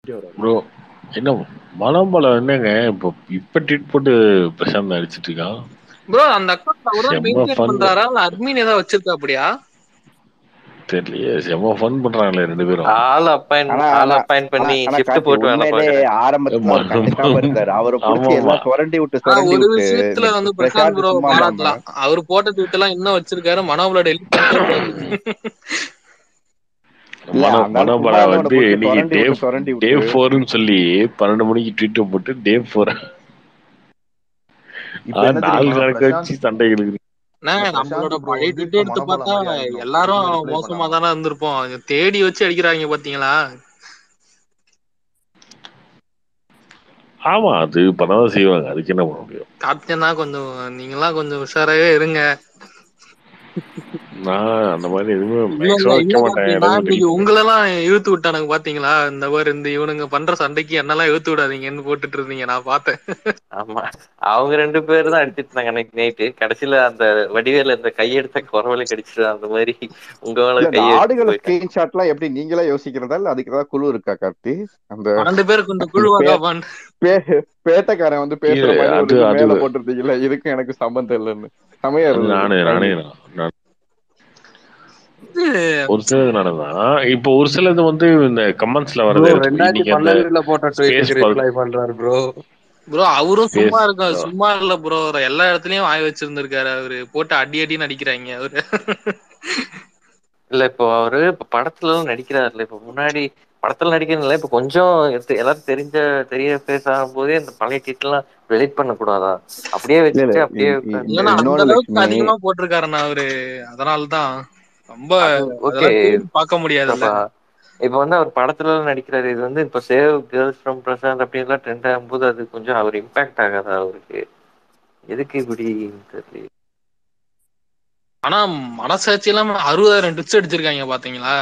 Bro என்ன மனோபலம் என்னங்க இப்போ இப்ப ட்வீட் போட்டு பிரசாந்த் அடிச்சிட்டு இருக்கான் ப்ரோ அந்த அக்கௌண்ட் அவர் தான் செம்ம மெயின்டைன் fun. பண்றாரா இல்ல அட்மின் ஏதாவது வச்சிருக்கா அப்படியா தெரியலையே செம்ம ஃபன் பண்றாங்களே ரெண்டு பேரும் ஆள் அப்பாயின் ஆனா ஆள் ஆனா அப்பாயின் ஆனா பண்ணி ஆனா ஷிஃப்ட் கார்த்தி போட்டு வேலை உண்மையிலே பாக்குறேன் ஆரம்பத்துல அவர் ஆமா. கண்டுக்காம இருந்தாரு அவரை புடிச்சு ஆமா, எல்லாம் ஆமா. சுரண்டி விட்டு ஆனா சுரண்டி ஒரு விட்டு விஷயத்துல வந்து இந்த பிரசாந்த் பிரசாந்த் ப்ரோ சும்மா இல்லாம பாராட்டலாம் அவர் போட்ட ட்வீட் எல்லாம் இன்னும் வச்சிருக்காரு மனோபல டெலிட் பண்ணிட்டே இருக்காரு இல்ல மனோ அந்த ஆளு சும்மா மனோபலா இருந்தவனை வந்து புடிச்சு இன்னைக்கு சுரண்டி டே விட்டு சுரண்டி டே விட்டு ஃபோர்னு சொல்லி பன்னெண்டு மணிக்கு ட்வீட் போட்டு டே ஃபோர் இப்ப என்ன நாலு தெரியுமா கணக்கு பிரசாந்த் வச்சு சண்டை இருக்குது அண்ணா, இந்த நம்மளோட பிரசாந்த் ப்ரோ பழைய வந்து ட்விட்டர் இப்ப எடுத்து மனோபாலா பார்த்தா மாதிரி ஆயிடணும் எல்லாரும் எதுவுமே ரிப்ளை மோசமா பண்ணாம தானே இருந்திருப்போம் தேடி வச்சு அடிக்கிறாங்க பாத்தீங்களா ஆமா அது பண்ணதான் செய்வாங்க அதுக்கு என்ன பண்ண முடியும் காப்டனா கொஞ்சம் நீங்களாம் கொஞ்சம் உஷாராவே இருங்க நான் அந்த மாதிரி எதுவுமே இல்ல இல்ல மேக்ஸிமம் வைக்க இல்ல மாட்டேன் காப்டன் எல்லாமே இன்னைக்கு delete பண்ணிடுவேன். உங்களெல்லாம் இழுத்து விட்டானுங்க பாத்தீங்களா இந்த மாதிரி இந்த இவனுங்க பண்ற சண்டைக்கு என்னெல்லாம் இழுத்து விடாதீங்கன்னு போட்டுட்டு இருந்தீங்க நான் பார்த்தேன் ஆமா அவங்க ரெண்டு பேரும் தான் அடிச்சிட்டு இருந்தாங்க அன்னைக்கு நைட்டு கடைசியில அந்த வடிவேல இந்த கையெடுத்த குறவலை கடிச்சிட்டு அந்த மாதிரி உங்க மேல இல்ல இந்த கையை ஆடுகளை போயிட்டாங்க ஸ்கிரீன்ஷாட் எல்லாம் எப்படி நீங்களே யோசிக்கிறதா இல்ல அதுக்கு ஏதாவது குழு இருக்கா கார்த்தி அந்த பன்னெண்டு பேர் கொண்ட அந்த குழுவாக்கா பே- பாண்டு பே- பேட்டைக்காரன் வந்து பேசுற இது மாதிரி ஒரு அது இது அது மேல போட்டிருந்தீங்கல்ல இதுக்கும் எனக்கு சம்பந்தம் இல்லைன்னு செமையா அது இருந்தது நானே நானே அது நான். நான் இது ஒரு சிலது நடந்தான் இப்போ ஒரு சிலது வந்து இந்த கமெண்ட்ஸ்ல ப்ரோ வரதை எடுத்து ரெண்டாயிரத்தி இன்னைக்கு அந்த பன்னெண்டுல போட்ட ஸ்பேஸ் ட்வீட்டுக்கு ரிப்ளை பண்றாரு ப்ரோ ப்ரோ அவரும் சும்மா ஸ்பேஸ் இருக்க சும்மா இல்ல ப்ரோ எல்லா இடத்துலயும் வாய் வச்சிருந்திருக்காரு அவரு போட்டு அடி அடின்னு அடிக்கிறாங்க அவரு இல்ல இப்போ அவரு இப்ப படத்துல எல்லாம் நடிக்கிறாருல்ல இப்ப முன்னாடி படத்துல நடிக்கிறதுல இப்ப கொஞ்சம் எத்த- எல்லாரும் தெரிஞ்ச தெரிய ஃபேஸ் ஆகும் போதே இந்த பழைய ட்வீட் எல்லாம் டெலிட் பண்ண கூடாதா அப்படியே இல்ல இல்ல வச்சுட்டு அப்படியே இ- இ- உட்கார்ந்து- இந்த ஏன்னா அந்த இன்னொன்னு அளவுக்கு லட்சுமி அதிகமா போட்டிருக்காருண்ணா அவரு அதனாலதான் ரொம்ப அது ஓகே அதெல்லாம் தேடி பார்க்க முடியாதுல்ல இப்ப இப்ப வந்து அவர் படத்துல எல்லாம் நடிக்கிறாரு இது வந்து இப்ப சேவ் கேர்ள்ஸ் ஃப்ரம் பிரசாந்த் அப்படின்லாம் ட்ரெண்ட் ஆகும்போது அது கொஞ்சம் அவர் இம்பாக்ட் ஆகாதா அவருக்கு எதுக்கு இப்படி தெரியல ஆனா மனசாட்சி இல்லாம அறுபதாயிரம் டிப்ஸ் அடிச்சிருக்காங்க பாத்தீங்களா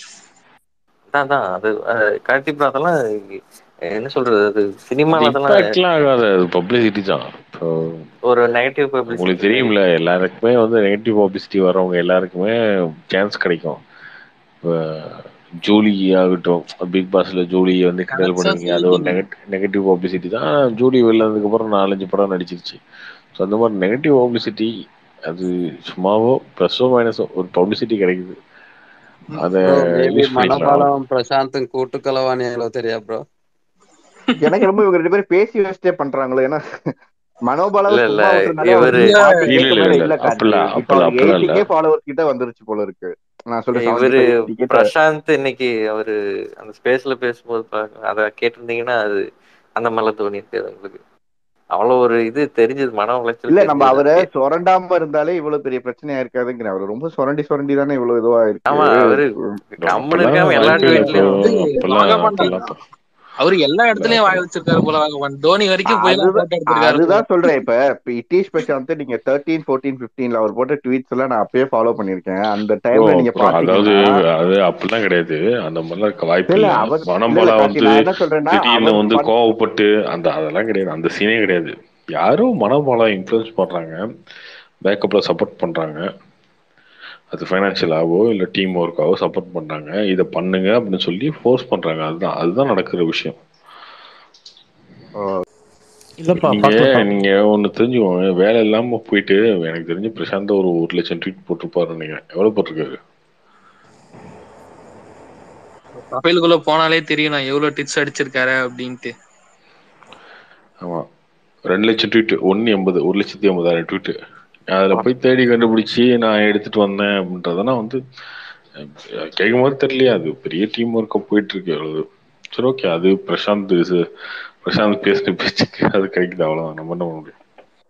அதான் தான் அது அஹ், கார்த்தி ப்ரோ அதெல்லாம் என்ன சொல்றது அது சினிமால அதெல்லாம் இம்பாக்ட்லாம் ஆகாது அது பப்ளிசிட்டி தான் இப்போ ஒரு நெகட்டிவ் உங்களுக்கு பப்ளிசிட்டி தெரியும்ல எல்லாருக்குமே வந்து நெகட்டிவ் பப்ளிசிட்டி வர்றவங்க எல்லாருக்குமே சான்ஸ் கிடைக்கும் இப்போ ஜூலி ஆகட்டும் பிக் பாஸ்ல ஜூலியை வந்து கிண்டல் கரெக்டா பண்ணுவீங்க அது ஒரு நெகட்டிவ் நெகட்டிவ் பப்ளிசிட்டி தான் ஆனா, ஜூலி வெளில வந்ததுக்கப்புறம் நாலஞ்சு படம் நடிச்சிருச்சு ஸோ அந்த மாதிரி நெகட்டிவ் பப்ளிசிட்டி அது சும்மாவோ ப்ளஸ்ஸோ மைனஸோ ஒரு பப்ளிசிட்டி கிடைக்குது அதை ப்ரோ மேபி ரிலீஸ் பண்ணிக்கலாம் மனபாலம் பிரசாந்த் கூட்டு கலவாணியாலோ தெரியா ப்ரோ எனக்கு ரொம்ப இவங்க ரெண்டு பேரும் பேசி வச்சுட்டே பண்றாங்களோ ஏன்னா மனோபாலாவை இல்ல, இல்ல, சும்மா விட்டுருந்தாலே இவரு- அவருக்கு forty இல்ல, K இல்ல, மேல இல்ல, இல்ல கார்த்தி அப்படிலாம், இப்ப அவருக்கு அப்படிலாம் இல்ல. 80K followers கிட்ட வந்துருச்சு போல இருக்கு நான் சொல்றேன் இவரு 75 கிட்ட பிரசாந்த் இன்னைக்கு அவரு அந்த ஸ்பேஸ்ல பேசும்போது பாருங்க, அத கேட்டிருந்தீங்கன்னா அது அந்த மாதிரிலாம் தோணி இருக்காது உங்களுக்கு அவ்வளவு ஒரு இது தெரிஞ்சது மன உளைச்சல் இல்ல நம்ம தெரிஞ்சது அவரை அதுக்கே. சொரண்டாம இருந்தாலே இவ்வளவு பெரிய பிரச்சனையா இருக்காதுங்கிற அவர் ரொம்ப சொரண்டி சொரண்டி தானே இவ்வளவு இதுவா ஆமா இருக்கு அவரு கம்முன்னு அப்பெல்லாம் இருக்காம எல்லா வாய்ப்பே இல்லை bro. ட்வீட்லயும் அப்பெல்லாம் வாகபாண்டா அப்பெல்லாம் அவரு எல்லா இடத்துலயும் வாய் வச்சிருக்காரு போல வாகபான் தோனி வரைக்கும் போய் எல்லாம் அதுதான் போட்டோ எடுத்திருக்காரு போல. அதுதான் சொல்றேன் இப்ப இப்ப இட்டீஷ் பிரசாந்த் நீங்க தேர்ட்டீன் ஃபோர்டீன் பிப்டீன்ல அவர் போட்ட ட்வீட்ஸ் எல்லாம் நான் அப்பயே ஃபாலோ பண்ணிருக்கேன் அந்த bro, டைம்ல நீங்க bro, அதாவது பாத்தீங்கன்னா அது அப்படிலாம் கிடையாது அந்த மாதிரிலாம் இருக்க வாய்ப்பு இல்ல இல்லை அவர் இல்ல, மனம்பலா இல்ல, கார்த்தி, வந்து நான் என்ன சொல்றேன்னா திடீர்னு அவர் வந்து பண்ண- கோவப்பட்டு அந்த அதெல்லாம் கிடையாது அந்த சீனே கிடையாது யாரோ மனோபாலம் இன்ஃப்ளூயன்ஸ் பண்றாங்க பேக்கப்ல சப்போர்ட் பண்றாங்க அது ஃபைனான்சியலாவோ இல்லை டீம் ஒர்க்காவோ சப்போர்ட் பண்றாங்க இதை பண்ணுங்க அப்படின்னு சொல்லி ஃபோர்ஸ் பண்றாங்க அதுதான் அதுதான் நடக்கிற விஷயம் இல்லப்பா நீங்க பார்க்கலாம் நீங்க ஒண்ணு தெரிஞ்சுக்கோங்க வேலை இல்லாம போயிட்டு எனக்கு தெரிஞ்சு பிரசாந்த் ஒரு ஒரு லட்சம் ட்வீட் போட்டிருப்பாரு நினைக்கிறேன் எவ்வளவு போட்டிருக்காரு ப்ரொஃபைலுக்குள்ள போனாலே தெரியும் நான் எவ்வளவு டிப்ஸ் அடிச்சிருக்காரு அப்படின்ட்டு ஆமா ரெண்டு லட்சம் ட்வீட் ஒன்னு எண்பது ஒரு லட்சத்தி எண்பதாயிரம் ட்வீட் அதுல போய் தேடி கண்டுபிடிச்சி நான் எடுத்துட்டு வந்தேன் அப்படின்றதெல்லாம் வந்து அஹ், கேட்கும் போது தெரியலையா அது பெரிய டீம் ஒர்க்கா போயிட்டு இருக்கு அவ்வளவு சரி ஓகே அது பிரசாந்த் இது- பிரசாந்த் பேசின பேச்சுக்கு அது கிடைக்குது அவ்வளவுதான் நம்ம என்ன பண்ண முடியும்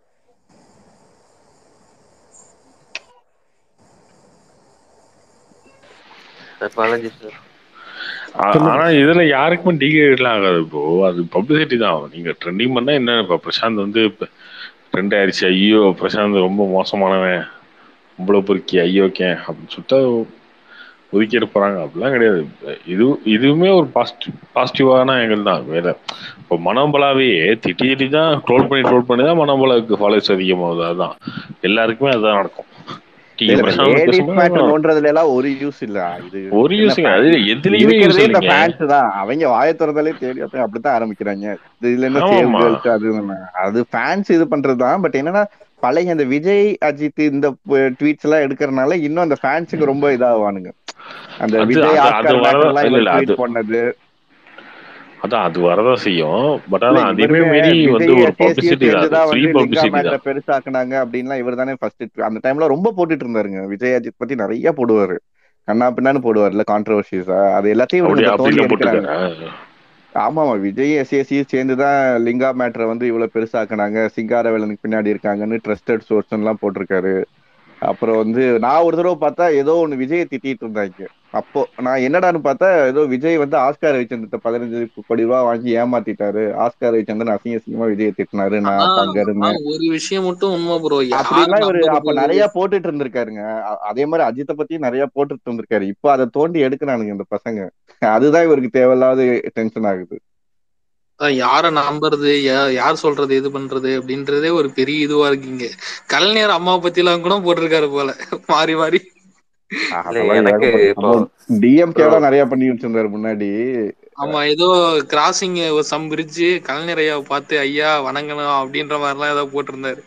apologies sir. ஆ- ஆனா இதுல யாருக்குமே டிகிரேட்லாம் ஆகாது இப்போ அது பப்ளிசிட்டி தான் நீங்க ட்ரெண்டிங் பண்ணா என்ன இப்ப பிரசாந்த் வந்து இப்ப ட்ரெண்ட் ஆயிடுச்சு ஐயோ பிரசாந்த் ரொம்ப மோசமானவன் இவ்வளவு பொறுக்கி ஐயோக்கேன் அப்படின்னு சொல்லிட்டு ஒதுக்கிட்டு போறாங்க அப்படிலாம் கிடையாது இது இதுவுமே ஒரு பாசிட்டிவ் பாசிட்டிவான ஆங்கிள் தான் வேற இப்போ மனோபலாவே திட்டி திட்டி தான் ட்ரோல் பண்ணி ட்ரோல் பண்ணி தான் மனோபலாவுக்கு ஃபாலோவர்ஸ் அதிகமாகுது அதுதான் எல்லாருக்குமே அதுதான் நடக்கும் நீங்க இல்ல பிரசாந்த் லேடிஸ் பேசும்போது மேட்டர் நோன்றதுல எல்லாம் ஒரு யூஸ் இல்ல இது ஒரு என்ன யூஸுங்க fan- அது எதுலயுமே யூஸ் இருக்கிறதே இந்த இல்லைங்க ஃபேன்ஸ் தான் அவங்க வாய திறந்தாலே தேடி அப்ப அப்படித்தான் ஆரம்பிக்கிறாங்க இதுல என்ன சேவ் ஆமாமா. கேர்ள்ஸ் அது இதுன்னு. அது ஃபேன்ஸ் இது பண்றதுதான் பட் என்னன்னா பழைய இந்த விஜய் அஜித் இந்த ட்வீட்ஸ் எல்லாம் எடுக்கறதுனால இன்னும் அந்த ஃபேன்ஸுக்கு ரொம்ப இதாவானுங்க அந்த அது- விஜய் அது- அது ஆஸ்கார் வரதான் மேட்டர்லாம் இல்ல, இவர் இல்ல, ட்வீட் அது- பண்ணது அதான் அது வரதான் செய்யும் பட் ஆனா இல்ல, அதையுமே இவருமே மீறி வந்து விஜய் ஒரு SAC பப்ளிசிட்டி தான் சேர்ந்துதான் ஃப்ரீ வந்து லிங்கா பப்ளிசிட்டி மேட்டரை தான் பெருசாக்குனாங்க அப்படின்லாம் இவர் தானே ஃபர்ஸ்ட் அந்த டைம்ல ரொம்ப போட்டுட்டு இருந்தாருங்க விஜய் அஜித் பத்தி நிறைய போடுவாரு கண்ணா பின்னான்னு போடுவார்ல கான்ட்ரவர்சிஸா அது எல்லாத்தையும் அப்படி இவங்க இப்ப தோண்டி அப்படிலாம் எடுக்கிறாங்க போட்டுருக்காங்க ஆமாமா விஜய் எஸ்ஏசி சேர்ந்துதான் லிங்கா மேட்டரை வந்து இவ்வளவு பெருசாக்குனாங்க சிங்காரவேலனுக்கு பின்னாடி இருக்காங்கன்னு ட்ரஸ்டட் சோர்ஸ் எல்லாம் போட்டிருக்காரு அப்புறம் வந்து நான் ஒரு தடவை பார்த்தா ஏதோ ஒண்ணு விஜயை திட்டிட்டு இருந்தாங்க அப்போ நான் என்னடான்னு பார்த்தா ஏதோ விஜய் வந்து ஆஸ்கார் ரவிச்சந்திரத்தை பதினஞ்சு கோடி ரூபாய் வாங்கி ஏமாத்திட்டாரு ஆஸ்கார் ரவிச்சந்திரன் அசிங்க அசிங்கமா விஜயை திட்டினாரு நான் அப்ப அங்க இருந்தேன் ஆனா ஒரு விஷயம் மட்டும் உண்மை ப்ரோ அப்படிலாம் இவரு அப்ப நிறைய போட்டுட்டு இருந்திருக்காருங்க அ- அதே மாதிரி அஜித்தை பத்தி நிறைய போட்டுட்டு இருந்திருக்காரு இப்போ அதை தோண்டி எடுக்கிறானுங்க இந்த பசங்க அதுதான் இவருக்கு தேவையில்லாத டென்ஷன் ஆகுது யார நம்புறது யா- யார் சொல்றது இது பண்றது அப்படின்றதே ஒரு பெரிய இதுவா இருக்குங்க கலைஞர் அம்மாவை பத்தி எல்லாம் கூட போட்டிருக்காரு போல மாறி மாறி அதெல்லாம் எனக்கு ஏகப்பட்ட இப்போ சம்பவம். DMK எல்லாம் நிறைய பண்ணி வச்சிருந்தாரு முன்னாடி ஆமா ஏதோ கிராசிங் சம் பிரிட்ஜ் கலைஞர் ஐயாவை பார்த்து ஐயா வணங்கணும் அப்படின்ற மாதிரிலாம் ஏதோ போட்டிருந்தாரு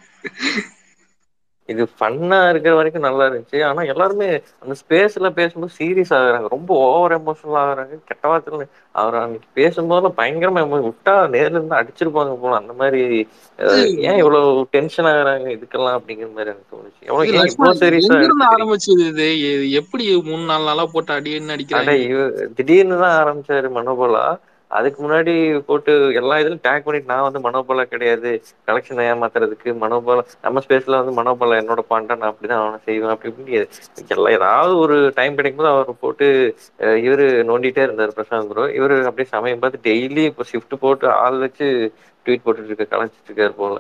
இது ஃபன்னா இருக்கிற வரைக்கும் நல்லா இருந்துச்சு ஆனா எல்லாருமே அந்த ஸ்பேஸ்ல பேசும்போது சீரியஸ் ஆகுறாங்க ரொம்ப ஓவர் எமோஷனல் ஆகுறாங்க கெட்ட வார்த்தைகள் அவர் அன்னைக்கு பேசும்போதெல்லாம் பயங்கரமா emo- விட்டா நேர்ல இருந்து அடிச்சிருப்பாங்க போல அந்த மாதிரி அஹ், ஏன் இவ்வளவு டென்ஷன் ஆகுறாங்க இதுக்கெல்லாம் அப்படிங்கிற மாதிரி எனக்கு தோணுச்சு எவ்வளவு இது ஏன் லட்சுமணன் இவ்வளவு சீரியஸா எங்கிருந்து எடுத்துக்கிறீங்க ஆரம்பிச்சது இது எ- எப்படி மூணு நாலு நாளா போட்டு அடின்னு அட அடிக்கிறாங்க இவ திடீர்னு தான் ஆரம்பிச்சாரு மனோபலா அதுக்கு முன்னாடி போட்டு எல்லா இதுலயும் டேக் பண்ணிட்டு நான் வந்து மனோபலா கிடையாது கலெக்ஷன் ஏமாத்துறதுக்கு மனோபலா நம்ம ஸ்பேஸ்ல வந்து மனோபலா என்னோட பாண்டா நான் அப்படிதான் அவனை செய்வேன் அப்படி இப்படி எல்லாம் ஏதாவது ஒரு டைம் கிடைக்கும்போது அவர் போட்டு அஹ், இவரு நோண்டிட்டே இருந்தாரு பிரசாந்த் ப்ரோ இவரு அப்படியே சமயம் பார்த்து டெய்லி இப்போ ஷிஃப்ட் போட்டு ஆள் வச்சு ட்வீட் போட்டுட்டு இருக்க கலைச்சிட்டு இருக்காரு போல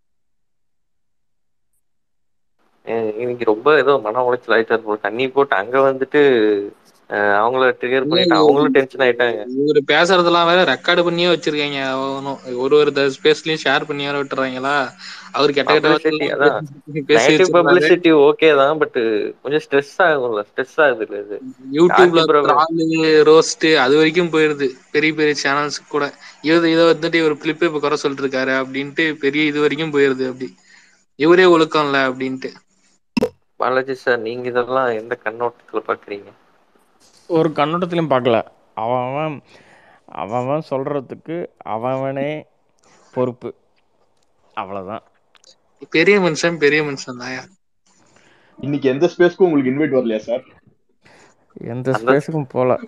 அஹ், இன்னைக்கு ரொம்ப ஏதோ மன உளைச்சல் ஆயிட்டாரு போல தண்ணி போட்டு அங்க வந்துட்டு அஹ், அவங்கள ட்ரிகர் பண்ணிட்டு அவங்களும் டென்ஷன் ஆயிட்டாங்க இவரு பேசுறதெல்லாம் வேற ரெக்கார்டு பண்ணியே வச்சிருக்காங்க அவனும். ஒரு ஒரு ஸ்பேஸ்லயும் ஷேர் பண்ணி வேற விட்டுறாங்களா அவரு கெட்ட கெட்ட Publicity, அதான். வார்த்தையெல்லாம் பேசி நெகட்டிவ் வச்சிருக்காரு பப்ளிசிட்டி ஓகே தான் பட் கொஞ்சம் ஸ்ட்ரெஸ் ஆகும்ல ஸ்ட்ரெஸ் ஆகுது இல்ல இது யூடியூப்ல கார்த்தி bro. ட்ராலு ரோஸ்ட் அது வரைக்கும் போயிருது பெரிய பெரிய சேனல்ஸ் கூட இது இதை வந்துட்டு இவர் பிலிப்பே இப்ப குறை சொல்லிட்டு இருக்காரு அப்படின்ட்டு பெரிய இது வரைக்கும் போயிருது அப்படி இவரே ஒழுக்கம் இல்ல அப்படின்ட்டு பாலாஜி சார் நீங்க இதெல்லாம் எந்த கண்ணோட்டத்துல பாக்குறீங்க ஒரு கண்ணோட்டத்திலையும் பார்க்கல அவன் அவன் அவன் அவன் சொல்கிறதுக்கு அவனே பொறுப்பு அவ்வளோதான் பெரிய மனுஷன் பெரிய மனுஷன் தான் இன்னைக்கு எந்த ஸ்பேஸ்க்கும் உங்களுக்கு இன்வைட் வரலையா சார் எந்த அந்த- ஸ்பேஸுக்கும் போகல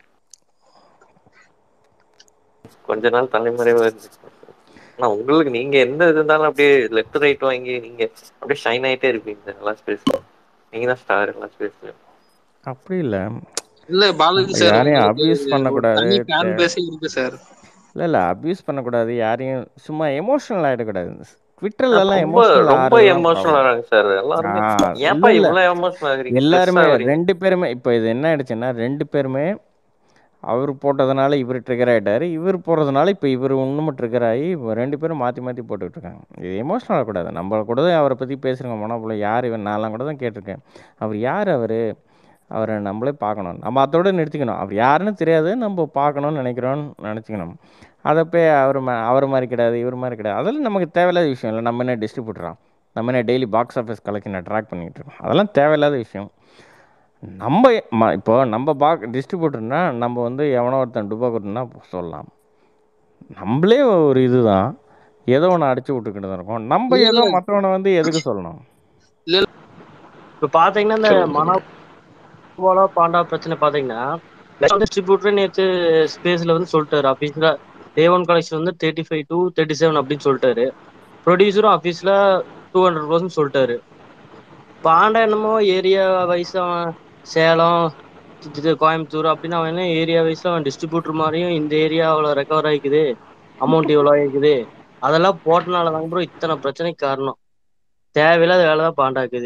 கொஞ்ச நாள் தலைமறைவா இருந்துச்சு ஆனா உங்களுக்கு நீங்க எந்த இது இருந்தாலும் அப்படியே லெஃப்ட் ரைட் வாங்கி நீங்க அப்படியே ஷைன் ஆயிட்டே இருப்பீங்க எல்லா ஸ்பேஸ்ல நீங்க தான் ஸ்டார் எல்லா ஸ்பேஸ்லயும் அப்படி இல்லை இல்ல பாலாஜி சார் யாரையும் உங்களுக்கு abuse பண்ணக்கூடாது. தனி ஃபேன் தே- பேச இருக்கு சார் இல்லை இல்லை அப்யூஸ் பண்ணக்கூடாது யாரையும் சும்மா எமோஷனல் ஆகிடக்கூடாது ட்விட்டர்லலாம் ரொம்ப எமோஷனல் ரொம்ப எமோஷனல் ஆறாங்க சார் எல்லாருமே ஆ, ஏன்பா இல்ல, இல்ல. இவ்வளவு எமோஷனல் ஆகுறீங்க எல்லாருமே Stress ஆகுறீங்க? ரெண்டு பேருமே இப்போ இது என்ன ஆயிடுச்சுன்னா ரெண்டு பேருமே அவர் போட்டதுனால இவர் ட்ரிகர் ஆகிட்டாரு இவர் போடுறதுனால இப்போ இவர் இன்னமும் ட்ரிகர் ஆகி இப்ப ரெண்டு பேரும் மாற்றி மாற்றி போட்டுக்கிட்டு இருக்காங்க இது எமோஷனல் ஆகக்கூடாது நம்ம கூட தான் அவரை பற்றி பேசுகிறோங்க மனோபுல யார் இவன் நான்லாம் கூட தான் கேட்டிருக்கேன் அவர் யார் அவர் அவரை நம்மளே பார்க்கணும் நம்ம அதோட நிறுத்திக்கணும் அவர் யாருன்னு தெரியாது நம்ம பார்க்கணும்னு நினைக்கிறோம்னு நினச்சிக்கணும் அதை போய் அவர் மா அவர் மாதிரி கிடையாது இவர் மாதிரி கிடையாது அதெல்லாம் நமக்கு தேவையில்லாத விஷயம் இல்லை நம்ம என்ன டிஸ்ட்ரிபியூட்டரா நம்ம என்ன டெய்லி பாக்ஸ் ஆஃபீஸ் கலெக்ஷனை ட்ராக் பண்ணிகிட்டு இருக்கோம் அதெல்லாம் தேவையில்லாத விஷயம் நம்ம ம இப்போ நம்ம பாக் டிஸ்ட்ரிபியூட்டர்னா நம்ம வந்து எவனோ ஒருத்தன் டுபா கொடுத்தனா சொல்லலாம் நம்மளே ஒரு இதுதான் ஏதோ ஒன்று அடிச்சு விட்டுக்கிட்டு தான் இருக்கோம் நம்ம ஏதோ மற்றவனை வந்து எதுக்கு சொல்லணும் இப்ப பாத்தீங்கன்னா இந்த மனோபாலா பாண்டா பிரச்சனை பாத்தீங்கன்னா டிஸ்ட்ரிபியூட்டர் நேற்று ஸ்பேஸ்ல வந்து சொல்லிட்டாரு ஆஃபீஸ்ல டே ஒன் கலெக்ஷன் வந்து thirty five to thirty seven அப்படின்னு சொல்லிட்டாரு ப்ரொடியூசரும் ஆஃபீஸ்ல டூ ஹண்ட்ரட் பர்சன்ட் சொல்லிட்டாரு பாண்டா என்னமோ ஏரியா வைஸ் அவன் சேலம் இது கோயம்புத்தூர் அப்படின்னு அவன் என்ன ஏரியா வைஸ்ல அவன் டிஸ்ட்ரிபியூட்டர் மாதிரியும் இந்த ஏரியா அவ்வளோ ரெக்கவர் ஆகிக்குது அமௌண்ட் இவ்வளோ ஆகிக்குது அதெல்லாம் போட்டனால தான் ப்ரோ இத்தனை பிரச்சனைக்கு காரணம் தேவையில்லாத வேலை தான் பாண்டாக்குது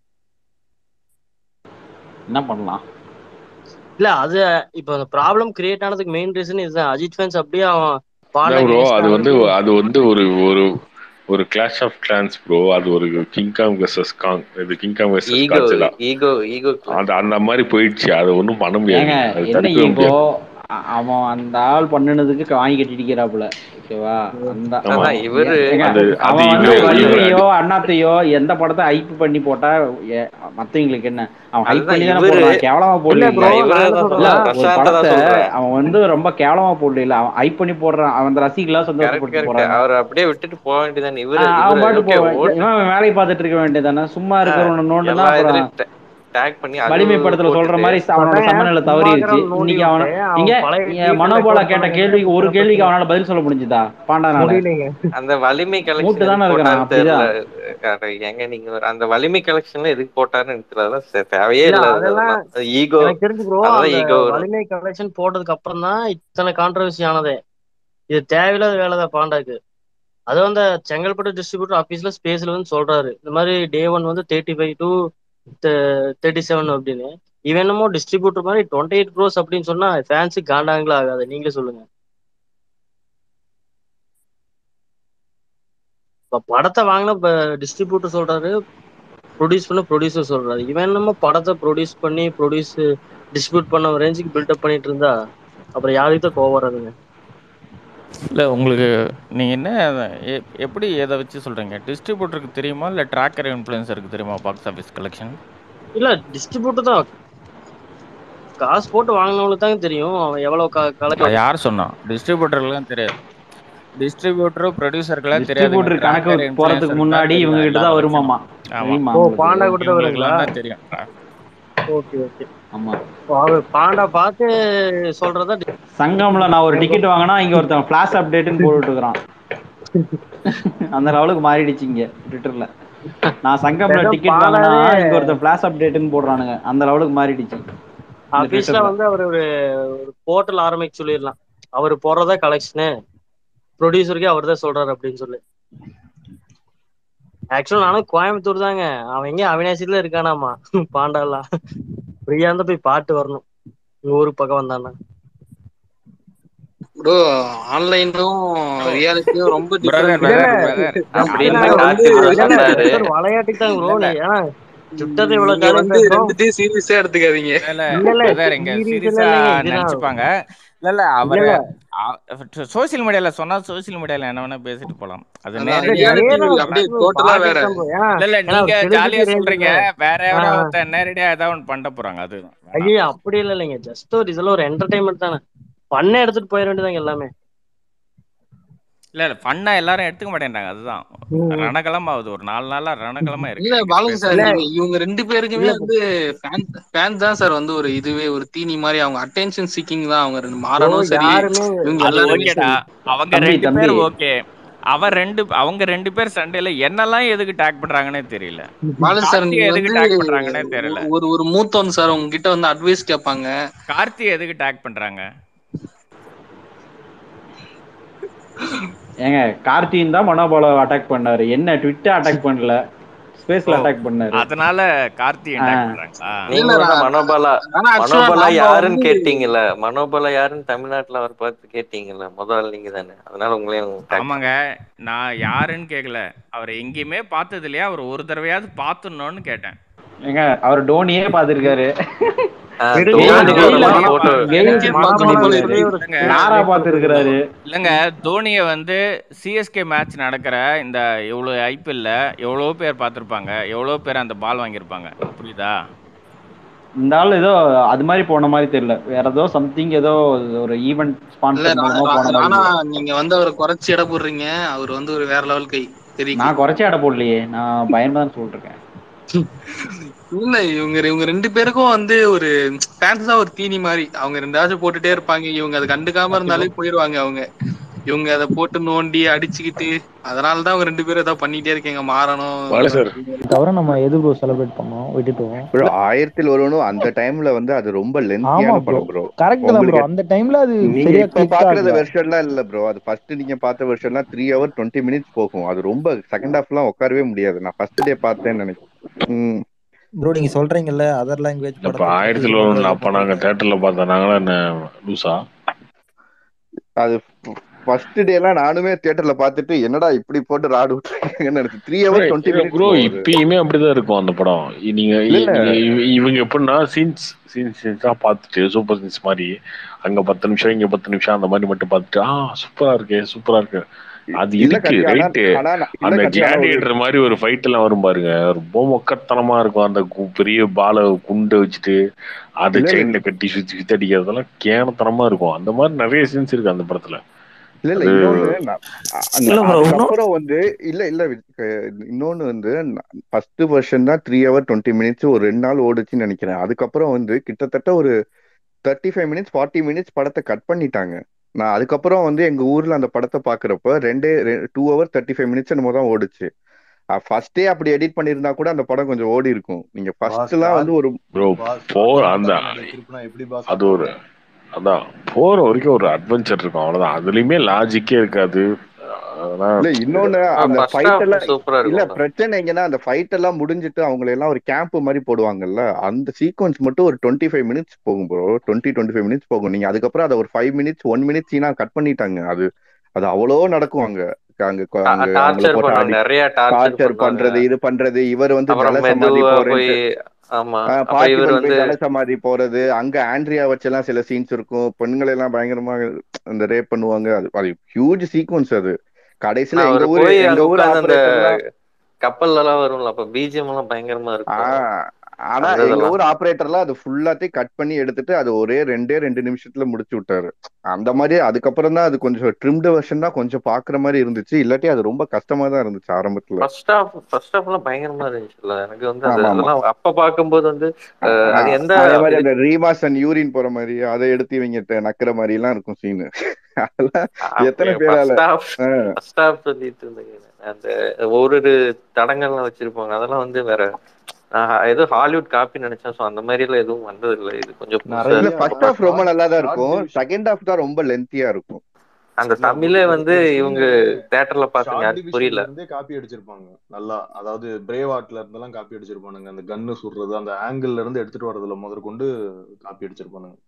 என்ன பண்ணலாம் இல்ல அது இப்ப அந்த ப்ராப்ளம் கிரியேட் ஆனதுக்கு மெயின் ரீசன் இதுதான் அஜித் ஃபேன்ஸ் அப்படியே அவன் பாண்டா ப்ரோ அது வந்து அது வந்து ஒரு ஒரு ஒரு கிளாஷ் ஆஃப் கிளான்ஸ் ப்ரோ அது ஒரு கிங் காங் வெர்சஸ் காங் இது King Kong versus ego Godzilla ego ego அது அந்த மாதிரி போயிடுச்சு அதை ஒன்றும் பண்ண முடியாது ஏங்க அது என்ன தடுக்கவே ஈகோ முடியாது அவன் அந்த ஆள் பண்ணுனதுக்கு வாங்கி கட்டிக்கிறாப்புல ஓகேவா அந்த ஆமா அதான் இவரு ஏங்க, அது அது அவன் வந்து இவரு இவரு வலிமையோ அண்ணாத்தையோ எந்த படத்தை ஹைப் பண்ணி போட்டா ஏ- மத்தவங்களுக்கு என்ன அவன் ஹைப் அதுதான் பண்ணி தானே இவரு- போடுறான் கேவலமா இல்ல போடல ப்ரோ இவரே நான் என்ன தான் இல்ல சொல்றேன்னா சொல்றான். ஒரு பிரசாந்த் தான் படத்தை சொல்றேன். அவன் வந்து ரொம்ப கேவலமா போடல இல்ல அவன் ஹைப் பண்ணி போடுறான் அவன் அந்த ரசிகலாம் கரெக்ட் சந்தோஷப்பட்டு கரெக்ட் போறாங்க அவர் அப்படியே விட்டுட்டு போக வேண்டியதானே இவரு ஆஹ் அவன் இவரு பாட்டு ஓகே போவான் ஓட் இவன் வேலையை பார்த்துட்டு இருக்க வேண்டியதானே சும்மா இருக்கிறவன நோண்டுனா எல்லா அப்புறம் இதுலயும் டேக் பண்ணி அது வலிமை படத்துல சொல்ற போட்டுட்டு மாதிரி அவனோட அதாங்க, சமநிலை சும்மா தவறிடுச்சு இருக்கிறவன் நோண்டி இன்னைக்கு அவன விட்டு, அவன் இங்க பழைய இங்க வீட்டுல மனோபாலா record கேட்ட பண்ண கேள்விக்கு ஒரு கேள்விக்கு அவனால பதில் சொல்ல முடிஞ்சுதா பாண்டானால முடியலைங்க அந்த வலிமை மூட்டு கலெக்ஷன் தானே எதுக்கு இருக்கிறான் போட்டாருன்னு தெரியல அப்படிதான் correct. ஏங்க நீங்க ஒரு- அந்த வலிமை கலெக்ஷன்ல எதுக்கு போட்டாருன்னு எனக்கு தெரியல அதெல்லாம் சே- தேவையே இல்ல இல்ல அதெல்லாம் அதெல்லாம் ஈகோ எனக்கு தெரிஞ்சு ப்ரோ அதெல்லாம் அந்த ஈகோ வரும் வலிமை கலெக்ஷன் போட்டதுக்கு அப்புறம் தான் இத்தனை கான்ட்ரவர்சி ஆனதே இது தேவையில்லாத வேலைதான் பாண்டாக்கு அது வந்து செங்கல்பட்டு டிஸ்ட்ரிபியூட்டர் ஆஃபீஸ்ல ஸ்பேஸ்ல வந்து சொல்றாரு இந்த மாதிரி டே ஒன் வந்து thirty five to thirty seven அப்படின்னு இவன் என்னமோ டிஸ்ட்ரிபியூட்டர் மாதிரி டுவெண்ட்டி எயிட் க்ரோஸ் அப்படின்னு சொன்னா ஃபேன்ஸு காண்டாங்களா ஆகாது நீங்களே சொல்லுங்க இப்ப படத்தை வாங்கின டிஸ்ட்ரிபியூட்டர் சொல்றாரு ப்ரொடியூஸ் பண்ண ப்ரொடியூசர் சொல்றாரு இவன் என்னமோ படத்தை ப்ரொடியூஸ் பண்ணி ப்ரொடியூஸ் டிஸ்ட்ரிபியூட் பண்ண ரேஞ்சுக்கு பில்டப் பண்ணிட்டு இருந்தா அப்புறம் யாருக்கு தான் கோவம் வராதுங்க இல்லை உங்களுக்கு நீங்கள் என்ன எ- எப்படி எதை வச்சு சொல்கிறீங்க டிஸ்ட்ரிபியூட்டருக்கு தெரியுமா இல்லை ட்ராக்கர் இன்ஃப்ளூயன்சருக்கு தெரியுமா பாக்ஸ் ஆஃபீஸ் கலெக்ஷன் இல்ல டிஸ்ட்ரிபியூட்டர் தான் காசு போட்டு வாங்கினவங்களுக்கு தாங்க தெரியும் அவன் எவ்வளவு கலெக்ட் அது யார் சொன்னா டிஸ்ட்ரிபியூட்டருக்குலாம் தெரியாது டிஸ்ட்ரிபியூட்டரும் ப்ரொடியூசருக்குலாம் தெரியாதுங்க டிஸ்ட்ரிபியூட்டர் கணக்கு ட்ராக்கர் போறதுக்கு முன்னாடி இவங்க கிட்ட தான் வருமாமா ஆமாம் தெரியுமா ஓ உங்களுக்கு பாண்டா கிட்ட தான் வருங்களா இவங்களுக்குலாம் தான் தெரியும் ஓகே ஓகே ஆமா அவர் பாண்டா பார்த்து சொல்றதா சங்கம்ல நான் ஒரு டிக்கெட் வாங்கினா இங்க ஒருத்தன் ஃபிளாஷ் அப்டேட்னு போட்டுட்டு இருக்கிறான் அந்த லெவலுக்கு மாறிடுச்சு இங்க ட்விட்டர்ல நான் சங்கம்ல ஏதோ டிக்கெட் வாங்கினா பாலாவே இங்க ஒருத்தன் ஃபிளாஷ் அப்டேட்னு போடுறானுங்க அந்த லெவலுக்கு மாறிடுச்சு இந்த ஆபீஸ்ல ட்விட்டர்ல வந்து அவர் ஒரு ஒரு போர்ட்டல் ஆரம்பிக்க சொல்லிடலாம் அவர் போடுறதா கலெக்ஷனு ப்ரொடியூசருக்கே அவர் தான் சொல்றாரு அப்படின்னு சொல்லி ஆக்சுவலா நானும் கோயம்புத்தூர் தாங்க அவன் எங்க அவினாசில இருக்கானாமா பாண்டாலாம் ஃப்ரீயா இருந்தா போய் பாட்டு வரணும் உங்க ஊருக்கு பக்கம் வந்தானா ப்ரோ ஆன்லைனும் ரியாலிட்டியும் ரொம்ப பிரதர் டிஃபரெண்ட் பிரதர் பிரதர் அப்படின்னு கார்த்தி இல்ல சொன்னாரு விளையாட்டுக்கு தான் ப்ரோ இல்ல நீ ஏன்னா சுட்டத்தை இவ்வளவு நீங்க ஜாலியா வந்து பேசுறோம் ரெண்டுத்தையும் சீரியஸா எடுத்துக்காதீங்க இல்ல இல்ல இல்ல பிரதர் இங்க சீரியஸ் சீரியஸா எல்லாம் இல்லைங்க இதுதான் நினைச்சுப்பாங்க இல்ல இல்ல இல்ல அவரு இல்ல சோசியல் மீடியால சொன்னா சோசியல் மீடியால என்ன வேணா பேசிட்டு போலாம் அது அதான் நேரடியா இல்ல ரியாலிட்டி அதேதான் அப்படியே bro, டோட்டலா வேற பாட்டுக்கு தான் bro. ஏன்னா இல்ல இல்ல ஏன்னா நீங்க செலிபிரிட்டி ஜாலியா ரேஞ்சுக்கு சொல்றீங்க வேற ஆ யாரோ ஒருத்தன் நேரடியா ஏதாவது ஒன்று பண்ண போறாங்க அதுதான் வேணாம் ஐயோ அப்படி இல்ல இல்லைங்க ஜஸ்ட் ஒரு இதெல்லாம் ஒரு என்டர்டைன்மெண்ட் தானே பண்ண எடுத்துட்டு போயிட வேண்டியதாங்க எல்லாமே இல்ல இல்ல பண்ணா எல்லாரும் எடுத்துக்க மாட்டேன்றாங்க அதுதான் ம். ரணகலம் ஆகுது ஒரு நாலு நாளா ரணகலமா இருக்கு இல்ல நீங்க பாலாஜி சார் இல்ல பேசுறது நீங்க இவங்க ரெண்டு பேருக்குமே இல்ல வந்து ஃபேன் ஃபேன் தான் சார் வந்து ஒரு இதுவே ஒரு தீனி மாதிரி அவங்க அட்டென்ஷன் சீக்கிங் தான் அவங்க ரெண்டு ப்ரோ மாறனும் சரி யாருமே இவங்க அது எல்லாருமே ஓகேடா சரி அவங்க தம்பி ரெண்டு தம்பி பேர் ஓகே அவன் ரெண்டு அவங்க ரெண்டு பேர் சண்டையில என்னெல்லாம் எதுக்கு டேக் பண்றாங்கன்னே தெரியல பாலாஜி சார் கார்த்தி நீங்க எதுக்கு வந்து டேக் பண்றாங்கன்னே தெரியல ஒ- ஒரு ஒரு மூத்தவன் சார் உங்ககிட்ட வந்து அட்வைஸ் கேட்பாங்க கார்த்தி எதுக்கு டேக் பண்றாங்க ஏங்க கார்த்தியின் தான் மனோபால அட்டாக் பண்ணாரு என்ன ட்விட்டர் அட்டாக் பண்ணல ஓ ஸ்பேஸ்ல அட்டாக் பண்ணாரு அதனால கார்த்தியை ஆ, டேக் பண்றாங்களா இல்ல நீங்க வந்து நான் மனோபாலா ஆனா ஆக்சுவலா மனோபாலா நாம யாருன்னு வந்து கேட்டீங்கல்ல மனோபாலா யாருன்னு தமிழ்நாட்டுல அவர் பார்த்து கேட்டீங்கல்ல முதல்ல நீங்க தானே அதனால உங்களையும் டேக் ஆமாங்க நான் யாருன்னு கேட்கல அவரை எங்கேயுமே பார்த்தது இல்லையா அவர் ஒரு தடவையாவது பார்த்துடணும்னு கேட்டேன் ஏங்க அவர் டோனியே பாத்திருக்காரு விடுங்க கெயில் தோனிக்கு ஒரு கெயில மாதிரி தோனியை போட்டோ பா- கெயில் எனக்கே மார்க் பார்க்கணும் போல பண்ணிருக்காரு இருக்கு இல்லைங்க லாரா பாத்துருக்காரு இல்லைங்க தோனியை வந்து சிஎஸ்கே மேட்ச் நடக்கிற இந்த இவ்வளோ ஐபிஎல்ல எவ்வளோ பேர் பார்த்துருப்பாங்க எவ்வளோ பேர் அந்த பால் வாங்கியிருப்பாங்க புரியுதா இந்த ஆள் ஏதோ அது மாதிரி போன மாதிரி தெரியல வேற ஏதோ சம்திங் ஏதோ ஒரு ஈவென்ட் இல்ல ஸ்பான்சர் ரா- மூலமா ரா- போன மாதிரி ராணா இருந்தது நீங்க வந்து அவரை குறைச்சி எடை போடுறீங்க அவர் வந்து ஒரு வேற லெவல் கை தெரியுக்கு நான் குறைச்சே அடை போடலையே நான் பயமா தான் சொல்லிட்டு இருக்கேன் இல்ல இவங்க இவங்க ரெண்டு பேருக்கும் வந்து ஒரு ஃபேன்ஸ் தான் ஒரு தீனி மாதிரி அவங்க ரெண்டாச்சும் போட்டுட்டே இருப்பாங்க இவங்க அதை கண்டுக்காம ஓகே ப்ரோ இருந்தாலே போயிருவாங்க அவங்க இவங்க அதை போட்டு நோண்டி அடிச்சுக்கிட்டு அதனால தான் அவங்க ரெண்டு பேரும் ஏதாவது பண்ணிட்டே இருக்கீங்க மாறணும் இது பாலு சார் பண்ணணும் தவிர நம்ம எது ப்ரோ செலிப்ரேட் பண்ணோம் விட்டுட்டோம் ப்ரோ ஆயிரத்தில் ஒருவனும் அந்த டைம்ல வந்து அது ரொம்ப ஆமா லென்த்தியான ப்ரோ படம் ப்ரோ கரெக்ட் தான் ப்ரோ உங்களுக்கு அந்த டைம்ல அது நீங்க சரியா இப்ப கிளிக் பாக்குறத ஆகல வெர்ஷன்லாம் இல்ல ப்ரோ அது ஃபர்ஸ்ட் நீங்க பார்த்த வெர்ஷன்லாம் த்ரீ ஹவர் டுவெண்ட்டி மினிட்ஸ் போகும் அது ரொம்ப செகண்ட் ஹாஃப்லாம் உட்காரவே முடியாது நான் ஃபர்ஸ்ட் டே பார்த்தேன்னு நினைக்கிறேன் ம். ப்ரோ நீங்க சொல்றீங்கல்ல அதர் லாங்குவேஜ் இப்ப படத்தை ஆயிரத்தி ப்ரொடியூஸ் ஒன்று பண்றதா அப்ப நாங்க பண்றீங்க தேட்டர்ல பார்த்தோம் நாங்களா என்ன லூசா அது ஃபர்ஸ்ட் டே எல்லாம் நானுமே தியேட்டர்ல பாத்துட்டு என்னடா இப்படி போட்டு ராடு விட்டுருக்காங்கன்னு நினைச்சு three hour twenty minutes bro இப்பயுமே அப்படிதான் இருக்கும் அந்த படம் நீங்க இல்ல, இல்ல. நீங்க இவ- இவங்க எப்படின்னா சீன்ஸ் சீன்ஸ் சீன்ஸா பார்த்துட்டு சூப்பர் சீன்ஸ் மாதிரி அங்க பத்து நிமிஷம் இங்க பத்து நிமிஷம் அந்த மாதிரி மட்டும் பார்த்துட்டு ஆ சூப்பரா இருக்கு சூப்பரா இருக்கு அது இல்ல இருக்கு கார்த்தி, ஆனா- ரைட்டு ஆனா நான் இல்ல அந்த கார்த்தி, ஆனா ஒரு- கிளாடியேட்டர் மாதிரி ஒரு ஃபைட் எல்லாம் வரும் பாருங்க ரொம்ப மொக்கத்தனமா இருக்கும் அந்த கு- பெரிய பால குண்டை வச்சுட்டு அதை இல்ல, இல்ல. செயின்ல கட்டி சுத்தி சுத்தி அடிக்கிறதெல்லாம் கேனத்தனமா இருக்கும் அந்த மாதிரி நிறைய சீன்ஸ் இருக்கு அந்த படத்துல இல்ல இல்ல அது- இன்னொன்னு நான் அந்த- இல்ல bro, இன்னும் அதுக்கப்புறம் வந்து இல்ல இல்ல வி- இன்னொன்னு வந்து ஃபர்ஸ்ட் வெர்ஷன் தான் த்ரீ ஹவர் டுவெண்ட்டி மினிட்ஸ் ஒரு ரெண்டு நாள் ஓடுச்சுன்னு நினைக்கிறேன் அதுக்கப்புறம் வந்து கிட்டத்தட்ட ஒரு thirty five minutes forty minutes படத்தை கட் பண்ணிட்டாங்க நான் அதுக்கப்புறம் வந்து எங்க ஊர்ல அந்த படத்தை பாக்குறப்ப ரெண்டே two hour thirty five minutes என்னமோ தான் ஓடுச்சு ஃபர்ஸ்டே அப்படி எடிட் பண்ணியிருந்தா கூட அந்த படம் கொஞ்சம் ஓடி இருக்கும் நீங்க ஃபர்ஸ்ட் எல்லாம் வந்து ஒரு ப்ரோ பாஸ் போர் அந்த திருப்பினா எப்படி பாஸ் அது ஒரு அதான் போற வரைக்கும் ஒரு அட்வென்ச்சர் இருக்கும் அவ்வளவுதான் அதுலயுமே லாஜிக்கே இருக்காது அதெல்லாம் இல்ல இன்னொன்னு அந்த ஃபர்ஸ்ட் ஃபைட் ஹாஃப் எல்லாம் சூப்பரா இல்ல இருக்கும் பிரச்சனை எங்கன்னா அந்த ஃபைட் எல்லாம் முடிஞ்சிட்டு அவங்களை எல்லாம் ஒரு கேம்ப் மாதிரி போடுவாங்கல்ல அந்த சீக்வன்ஸ் மட்டும் ஒரு டுவெண்ட்டி ஃபைவ் மினிட்ஸ் போகும் bro twenty twenty five minutes போகும் நீங்க அதுக்கப்புறம் அதை ஒரு ஃபைவ் மினிட்ஸ் ஒன் மினிட்ஸ் சீனா கட் பண்ணிட்டாங்க அது அது அவ்வளோ நடக்கும் அங்க அங்க கொ- அங்க அவங்கள டார்ச்சர் போட்டு பண்ணுவாங்க அடி நிறைய டார்ச்சர் டார்ச்சர் பண்ணுவாங்க பண்றது இது பண்றது இவர் வந்து அப்புறம் ஜல சமாதி மெதுவா போய் போறேன்ட்டு ஆமா ஆஹ் அப்புறம் இவர் பார்த்திபன் வந்து போய் ஜல சமாதி போறது அங்க ஆண்ட்ரியா வச்செல்லாம் சில சீன்ஸ் இருக்கும் பெண்களை எல்லாம் பயங்கரமா அந்த ரேப் பண்ணுவாங்க அது அது ஹியூஜ் சீக்வன்ஸ் அது கடைசியில நான் எங்க அவர் ஊரு போய் எங்க அங்க ஊர் உட்கார்ந்து அந்த ஆபரேட்டர்லாம் கப்பல்ல எல்லாம் வரும்ல அப்ப பிஜிஎம் எல்லாம் பயங்கரமா இருக்கும் ஆஹ் ஆனா அந்த எங்க இதெல்லாம் ஊர் ஆபரேட்டர்லாம் அது ஃபுல்லாத்தையும் கட் பண்ணி எடுத்துட்டு அது ஒரே ரெண்டே ரெண்டு நிமிஷத்துல முடிச்சு விட்டாரு அந்த மாதிரி அதுக்கப்புறம் தான் அது கொஞ்சம் ட்ரிம்டு வெர்ஷன் தான் கொஞ்சம் பாக்குற மாதிரி இருந்துச்சு இல்லாட்டி அது ரொம்ப கஷ்டமா தான் இருந்துச்சு ஆரம்பத்துல ஃபர்ஸ்ட் ஹாஃப் ஃபர்ஸ்ட் ஹாஃப்லாம் பயங்கரமா இருந்துச்சுல்ல எனக்கு வந்து அது ஆமா ஆமா அதெல்லாம் அப்ப பார்க்கும்போது வந்து அஹ், அது ஆஹ் எந்த அதே மாதிரி இது அந்த ரீமாஸ் அண்ட் யூரின் போற மாதிரி அதை எடுத்து இவங்க த- நக்குற மாதிரி எல்லாம் இருக்கும் சீனு அதெல்லாம் எத்தனை பேரால ஃபர்ஸ்ட் ஹாஃப் ஆஹ் ஃபர்ஸ்ட் ஹாஃப் சொல்லிட்டு இருந்தீங்க அந்த ஒரு ஒரு தடங்கள்லாம் வச்சிருப்பாங்க அதெல்லாம் வந்து வேற நான் ஏதோ ஹாலிவுட் காப்பி நினைச்சேன் ஸோ அந்த மாதிரி எல்லாம் எதுவும் வந்தது இல்லை இது கொஞ்சம் புதுசா நிறைய இல்ல இருக்கு ஃபர்ஸ்ட் ஹாஃப் ரொம்ப ஷார்ட் நல்லா தான் ஷார்ட் இருக்கும் டிவிஷன் செகண்ட் ஹாஃப் தான் ரொம்ப லென்த்தியா இருக்கும் அந்த இல்ல ஒரு தமிழே ஒரு வந்து ஒரு இவங்க சீனு தேட்டர்ல பார்த்துங்க ஷார்ட் யாருக்கும் புரியல டிவிஷன்ல இருந்தே காப்பி அடிச்சிருப்பாங்க நல்லா அதாவது பிரேவ் ஆர்ட்ல இருந்தெல்லாம் காப்பி அடிச்சிருப்பானுங்க அந்த கன்னு சுடுறது அந்த ஆங்கிள் இருந்து எடுத்துட்டு வரதுல முதற்கொண்டு காப்பி அடிச்சிருப்பானுங்க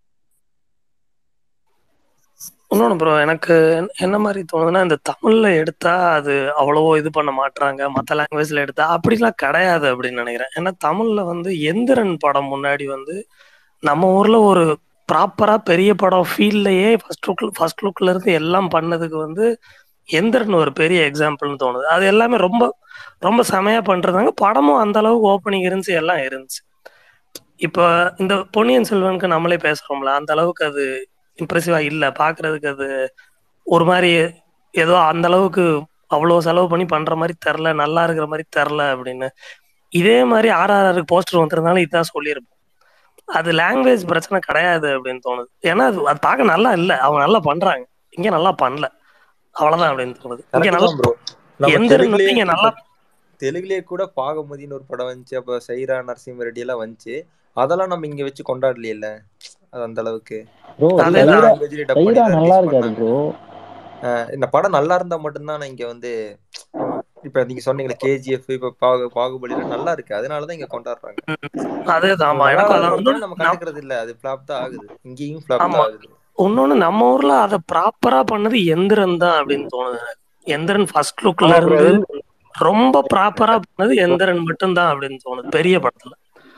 இன்னொன்று ப்ரோ எனக்கு என்ன- என்ன மாதிரி தோணுதுன்னா இந்த தமிழ்ல எடுத்தா அது அவ்வளவோ இது பண்ண மாட்றாங்க மற்ற லாங்குவேஜ்ல எடுத்தா அப்படிலாம் கிடையாது அப்படின்னு நினைக்கிறேன் ஏன்னா தமிழ்ல வந்து எந்திரன் படம் முன்னாடி வந்து நம்ம ஊர்ல ஒரு ப்ராப்பரா பெரிய படம் ஃபீல்லையே ஃபர்ஸ்ட் லுக் ஃபர்ஸ்ட் லுக்ல இருந்து எல்லாம் பண்ணதுக்கு வந்து எந்திரன் ஒரு பெரிய எக்ஸாம்பிள்னு தோணுது அது எல்லாமே ரொம்ப ரொம்ப செமையா பண்றதாங்க படமும் அந்த அளவுக்கு ஓப்பனிங் இருந்துச்சு எல்லாம் இருந்துச்சு இப்போ இந்த பொன்னியின் செல்வனுக்கு நம்மளே பேசுறோம்ல அந்த அளவுக்கு அது இம்ப்ரெசிவா இல்ல பாக்குறதுக்கு அது ஒரு மாதிரி ஏதோ அந்த அளவுக்கு அவ்வளவு செலவு பண்ணி பண்ற மாதிரி தெரில நல்லா இருக்கிற மாதிரி தெரில அப்படின்னு இதே மாதிரி ஆர்ஆர்ஆருக்கு போஸ்டர் வந்திருந்தாலும் இதான் சொல்லியிருப்போம் அது லாங்குவேஜ் பிரச்சனை கிடையாது அப்படின்னு தோணுது ஏன்னா அது அது பார்க்க நல்லா இல்ல அவங்க நல்லா பண்றாங்க இங்க நல்லா பண்ணல அவ்வளவுதான் அப்படின்னு தோணுது இங்க கரெக்ட் நல்லா தான் ப்ரோ நம்ம எந்திரன் வந்து தெலுங்குலயே இங்க இப்ப நல்லா தெலுங்குலயே கூட பாகமதின்னு ஒரு படம் வந்துச்சு அப்ப சைரா நரசிம்ம ரெட்டி எல்லாம் வந்துச்சு அதெல்லாம் நம்ம இங்க வச்சு கொண்டாடலையில அது அந்த அளவுக்கு ப்ரோ எல்லா அதேதான் சைரா லாங்குவேஜ்லயும் டப் பண்ணி சைரா தான் நல்லா ரிலீஸ் இருக்காது பண்ணாங்க ப்ரோ அஹ் இந்த படம் நல்லா இருந்தா மட்டும்தான் இங்க வந்து இப்ப நீங்க சொன்னீங்களே கேஜிஎஃப் இப்ப பாகு பாகுபலிலாம் நல்லா இருக்கு அதனாலதான் இங்க கொண்டாடுறாங்க அதேதான் அது நல்லா எனக்கு இல்லாத அதை வந்து படத்தோட நம்ம நம்- கண்டுக்கிறது இல்ல அது ஃபிளாப் தான் ஆகுது இங்கேயும் ஃபிளாப் ஆமா தான் ஆகுது இன்னொன்னு நம்ம ஊர்ல அதை ப்ராப்பரா பண்ணது எந்திரன் தான் அப்படின்னு தோணுது எனக்கு. எந்திரன் ஃபர்ஸ்ட் லுக்ல ஆமா ப்ரோ இருந்து ரொம்ப ப்ராப்பரா பண்ணது எந்திரன் மட்டும்தான் அப்படின்னு தோணுது பெரிய படத்துல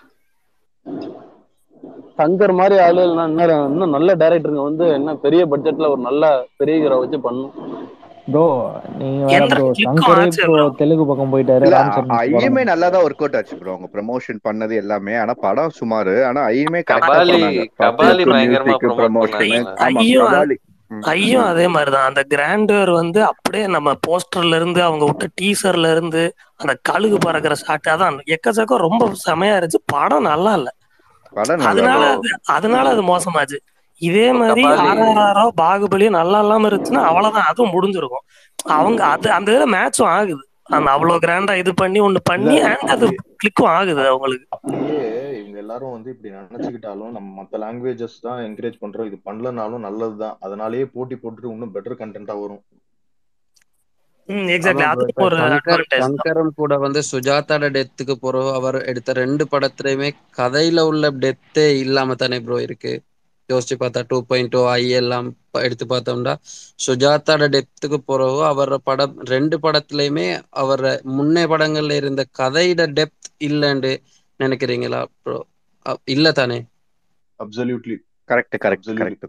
சங்கர் மாதிரி ஆளுலாம் இன்னும் இன்னும் நல்ல டைரக்டருங்க வந்து என்ன பெரிய பட்ஜெட்ல ஒரு நல்ல பெரிய ஹீரோ வச்சு பண்ணும் ப்ரோ நீங்க வேற ப்ரோ எந்திரன் கிளிக்கும் சங்கரே ஆச்சு இப்போ தெலுங்கு பக்கம் போயிட்டாரு இல்ல ராம் சரண் படம் ஐயுமே நல்லா தான் ஒர்க் அவுட் ஆச்சு ப்ரோ அவங்க ப்ரமோஷன் பண்ணது எல்லாமே ஆனா படம் சுமாரு ஆனா ஐயுமே கரெக்டா கபாலி பண்ணாங்க கபாலி பப்ளிக் பயங்கரமா மியூசிக் ப்ரொமோட் ப்ரமோஷனு பண்ணாங்கல்ல ஆமா ஐயும் கபாலி ம், ஐயும் ம். அதே மாதிரிதான் அந்த கிராண்டர் வந்து அப்படியே நம்ம போஸ்டர்ல இருந்து அவங்க விட்ட டீசர்ல இருந்து அந்த கழுகு பறக்கிற ஷாட் அதான் எக்கச்சக்கம் ரொம்ப செமையா இருந்துச்சு படம் நல்லா இல்ல படம் நல்லா அதனால இல்ல அது அதனால அது மோசமாச்சு இதே இப்போ மாதிரி கபாலி ஆர்ஆர்ஆரோ பாகுபலியோ நல்லா இல்லாம இருந்துச்சுன்னா அவ்வளவுதான் அதுவும் முடிஞ்சிருக்கும் அவங்க அது அந்த இதுல மேட்சும் ஆகுது அந்த அவ்வளவு கிராண்டா இது பண்ணி ஒண்ணு இல்ல பண்ணி and அது அப்படி கிளிக்கும் ஆகுது அவங்களுக்கு அப்படியே இவங்க எல்லாரும் வந்து இப்படி நினைச்சுக்கிட்டாலும் நம்ம மத்த லாங்குவேஜஸ் தான் என்கரேஜ் பண்றோம் இது பண்ணலனாலும் நல்லதுதான் அதனாலேயே போட்டி போட்டுட்டு இன்னும் பெட்டர் கண்டென்ட்டா வரும் ம் எக்ஸாக்ட்லி ஆமா ப்ரோ அதுவும் இப்ப ஒரு சங்கர் அட்வான்டேஜ் தான் சங்கரும் கூட வந்து சுஜாதாட டெத்துக்கு பிறகு அவர் எடுத்த ரெண்டு படத்துலயுமே கதையில உள்ள டெத்தே இல்லாம தானே ப்ரோ இருக்கு யோசிச்சு பார்த்தா டூ பாயிண்ட் டூ ஐ எல்லாம் ப- எடுத்து பார்த்தோம்னா சுஜாதாட டெப்த்துக்கு பிறகு அவர படம் ரெண்டு படத்துலயுமே அவர முன்னே படங்கள்ல இருந்த கதையிட டெப்த் இல்லைன்னு நினைக்கிறீங்களா ப்ரோ இல்ல தானே absolutely correct correct correct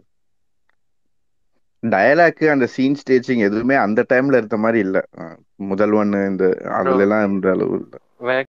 dialogue அந்த சீன் ஸ்டேஜிங் எதுவுமே அந்த டைம்ல இருந்த மாதிரி இல்ல அஹ் முதல்வன் இந்த அதுல எல்லாம் இருந்த அளவு இல்ல